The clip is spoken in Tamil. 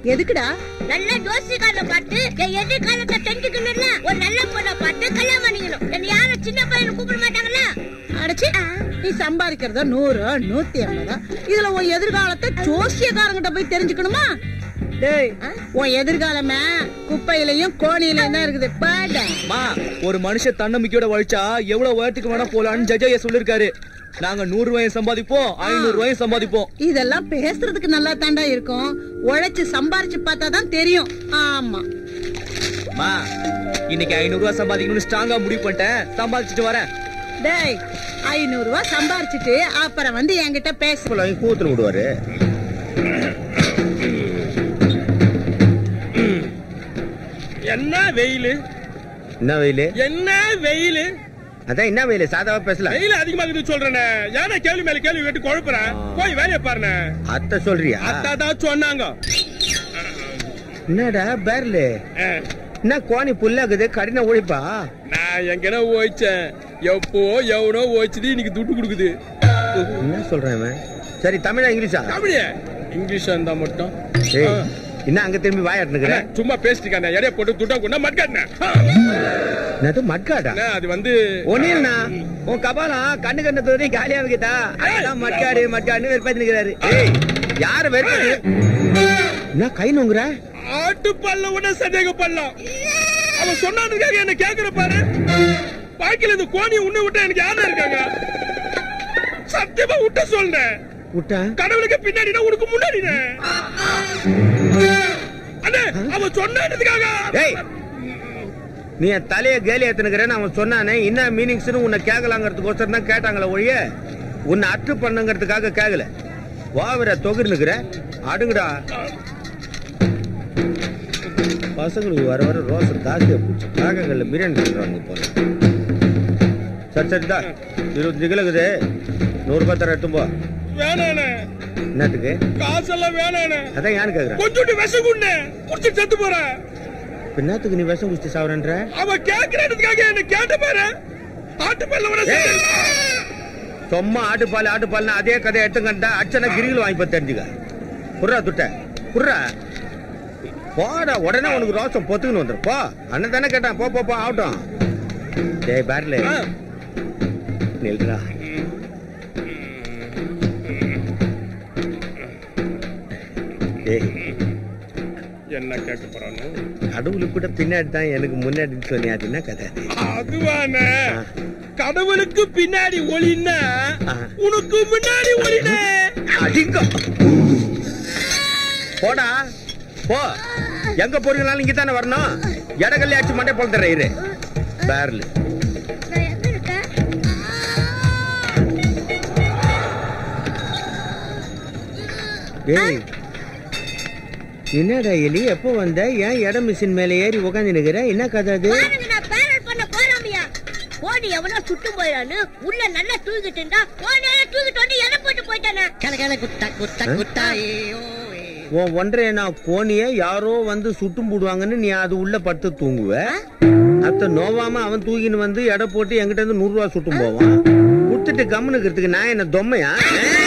எதுக்குடா நல்ல ஜோசியக்காரனை பார்த்து என் எதிர்காலத்தை தெரிஞ்சுக்கணும்ல ஒரு நல்ல பொண்ணை பார்த்து கல்யாணம் பண்ணிக்கணும் என்ன யாரும் சின்ன பையனை கூப்பிட மாட்டாங்கல்ல அடச்சி நீ சம்பாதிக்கிறத நூறு நூத்தி ஐம்பது இதுல உன் எதிர்காலத்தை ஜோசியக்காரங்கிட்ட போய் தெரிஞ்சுக்கணுமா டேய் உன் எதிர்காலமே குப்பையிலயும் கோணியிலயும் தான் இருக்குது பாட மா ஒரு மனுஷன் தன்னம்பிக்கையோட உழைச்சா எவ்வளவு உயரத்துக்கு வேணா போலான்னு ஜஜையா சொல்லிருக்காரு நாங்க நூறு ரூபாயும் சம்பாதிப்போம் ஐநூறு ரூபாயும் சம்பாதிப்போம் இதெல்லாம் பேசுறதுக்கு நல்லா தாண்டா இருக்கும் உழைச்சு சம்பாரிச்சு பார்த்தா தான் தெரியும் ஆமா மா இன்னைக்கு ஐநூறு ரூபாய் சம்பாதிக்கணும்னு ஸ்ட்ராங்கா முடிவு பண்ணிட்டேன் சம்பாதிச்சுட்டு வரேன் டேய் ஐநூறு ரூபாய் சம்பாரிச்சிட்டு அப்புறம் வந்து என்கிட்ட பேசு கூத்துல விடுவாரு என்ன வெயில் என்ன வெயிலு என்ன வெயில் அதான் என்ன வெயிலு சாதாவா பேசல வெயில் அதிகமா இருக்குது சொல்றேனே ஏன்னா கேள்வி மேல கேள்வி கேட்டு குழப்புறேன் போய் வேலையை பாருண்ணே அத்தை சொல்றியா அத்தா தான் சொன்னாங்க என்னடா பேர்ல அஹ், என்ன கோணி புல்லாக்குது கடின உழைப்பா நான் எங்கன ஓய்ச்சேன் எப்போ எவனோ ஓய்ச்சது இன்னைக்கு துட்டு கொடுக்குது என்ன சொல்றேன் இவன்? சரி தமிழா இங்கிலீஷா அப்படியே இங்கிலீஷ் இருந்தா மட்டும் ஏய் என்ன அங்க திரும்பி வாயாட்டுனுக்குற அண்ணே, சும்மா பேசிட்டு எடைய போட்டு துட்டா கொண்டா மட்காட்டினேன் என்னது மட்காடா அது வந்து ஒன்னில்னா உன் கபாலம் கண்ணு கண்ணு தோறி காலியா வைக்கதா அதான் மட்காடு மட்காடுன்னு வெறுப்பாத்தி நிக்கிறாரு ஏய் யார வெறுப்பாது என்ன கை நோங்குற ஆட்டு பல்ல உடனே சந்தேகம் பண்ணலாம் அவன் சொன்னானுக்காக என்ன கேக்குற பாரு பாக்கில இந்த கோணி உன்னை விட்டா எனக்கு யாரா இருக்காங்க சத்தியமா விட்ட சொல்றேன் விட்டா கடவுளுக்கு பின்னாடினா உனக்கு முன்னாடினே அண்ணே அவன் சொன்னதுக்காக ஏய் நீ என் தலைய கேலி ஏத்துனுக்கிறேன்னு அவன் சொன்னானே என்ன மீனிங்ஸ்னு உன்னை கேட்கலாங்கிறதுக்கோசரம் தான் கேட்டாங்களே ஒழிய உன்னை அட்டு பண்ணுங்கிறதுக்காக கேட்கல வாவிர தொகுனுக்குற அடுங்கடா பசங்களுக்கு வர வர ரோசம் தாசியா போச்சு காகங்கள்ல பிரியாணி பண்றாங்க போல சரி சரிதா இருபத்தஞ்சு கிலோ இருக்குது நூறு ரூபாய் தர எடுத்து போ வேணாண்ணே என்னத்துக்கு காசெல்லாம் வேணாண்ணே அதான் யானு கேக்குறேன் கொஞ்சோண்டு விஷம் குண்ணே குடிச்சு செத்து போறேன் என்னத்துக்கு நீ விஷம் குடிச்சு சாவரன்ற அவன் கேக்குறதுக்காக என்ன கேட்ட பாரு ஆட்டு பல்ல உடனே ஏய். சும்மா ஆட்டுப்பால் ஆட்டுப்பால்னு அதே கதையை எடுத்துக்கிட்டா அச்சனை கிரிகள் வாங்கி பார்த்து தெரிஞ்சுக்க புர்ரா துட்ட புர்ரா போடா உடனே உனக்கு ரோசம் பொத்துக்குன்னு வந்துரு போ அண்ணன் தானே கேட்டான் போ போ போ ஆகட்டும் டேய் பேர்ல ஆ. நில்றா டேய் என்ன கேட்க போறானு கடவுளுக்கு கூட பின்னாடி தான் எனக்கு முன்னாடி சொன்னியா அது என்ன கதை அது? அதுவானே ஆ. கடவுளுக்கு பின்னாடி ஒளின்னா ஆ. உனக்கு முன்னாடி ஒளினே அதிங்க போடா போ எங்க போறீங்கனாலும் இங்க தானே வரணும் இடங்கள்ல அடிச்சு மண்டை போல தர இரு பேர்ல நான் எங்க இருக்கேன் ஏய் என்னடா எலி எப்போ வந்த ஏன் இடம் மிஷின் மேல ஏறி உட்காந்து நிக்கிற என்ன கதை அது பாருங்க நான் பேரல் பண்ண போறாமையா கோடி எவனோ சுட்டு போயிடான்னு உள்ள நல்லா தூக்கிட்டு இருந்தா கோடியால தூக்கிட்டு வந்து எதை போட்டு போயிட்டானே உன் ஒன்றரை நான் கோணிய யாரோ வந்து சுட்டும் போடுவாங்கன்னு நீ அது உள்ள படுத்து தூங்குவ அத்த நோவாம அவன் தூக்கின்னு வந்து எடை போட்டு என்கிட்ட இருந்து நூறு ரூபா சுட்டும் போவான் விட்டுட்டு கம்முனுக்கிறதுக்கு நான் என்ன தொம்மையா